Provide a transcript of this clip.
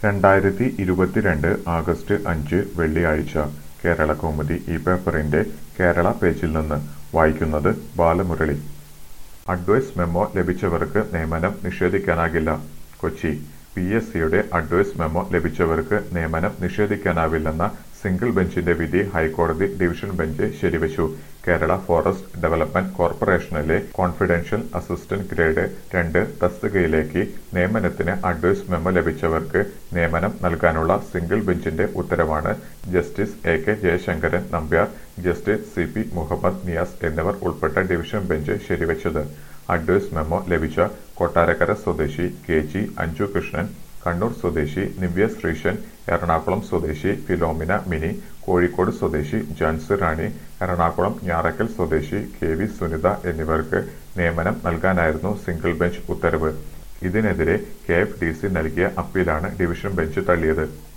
രണ്ടായിരത്തി ഇരുപത്തിരണ്ട് ആഗസ്റ്റ് അഞ്ച് വെള്ളിയാഴ്ച കേരളകൗമുദി ഈ പേപ്പറിന്റെ കേരള പേജിൽ നിന്ന് വായിക്കുന്നത് ബാലമുരളി അഡ്വൈസ് മെമ്മോ ലഭിച്ചവർക്ക് നിയമനം നിഷേധിക്കാനാകില്ല കൊച്ചി പി എസ് സിയുടെ അഡ്വൈസ് മെമ്മോ ലഭിച്ചവർക്ക് നിയമനം നിഷേധിക്കാനാവില്ലെന്ന സിംഗിൾ ബെഞ്ചിന്റെ വിധി ഹൈക്കോടതി ഡിവിഷൻ ബെഞ്ച് ശരിവച്ചു കേരള ഫോറസ്റ്റ് ഡെവലപ്മെന്റ് കോർപ്പറേഷനിലെ കോൺഫിഡൻഷ്യൽ അസിസ്റ്റന്റ് ഗ്രേഡ് രണ്ട് തസ്തികയിലേക്ക് നിയമനത്തിന് അഡ്വൈസ് മെമ്മോ ലഭിച്ചവർക്ക് നിയമനം നൽകാനുള്ള സിംഗിൾ ബെഞ്ചിന്റെ ഉത്തരവാണ് justice A K Jayasankaran Nambiar justice C P Muhammad Niyas എന്നിവർ ഉൾപ്പെട്ട ഡിവിഷൻ ബെഞ്ച് ശരിവച്ചത് അഡ്വൈസ് മെമ്മോ ലഭിച്ച കൊട്ടാരക്കര സ്വദേശി കെ ജി അഞ്ജു കൃഷ്ണൻ കണ്ണൂർ സ്വദേശി നിവ്യ ശ്രീശൻ എറണാകുളം സ്വദേശി ഫിലോമിന മിനി കോഴിക്കോട് സ്വദേശി ജാൻസി റാണി എറണാകുളം ഞാറക്കൽ സ്വദേശി കെ വി സുനിത എന്നിവർക്ക് നിയമനം നൽകാനായിരുന്നു സിംഗിൾ ബെഞ്ച് ഉത്തരവ് ഇതിനെതിരെ കെ എഫ് ഡി സി നൽകിയ അപ്പീലാണ് ഡിവിഷൻ ബെഞ്ച് തള്ളിയത്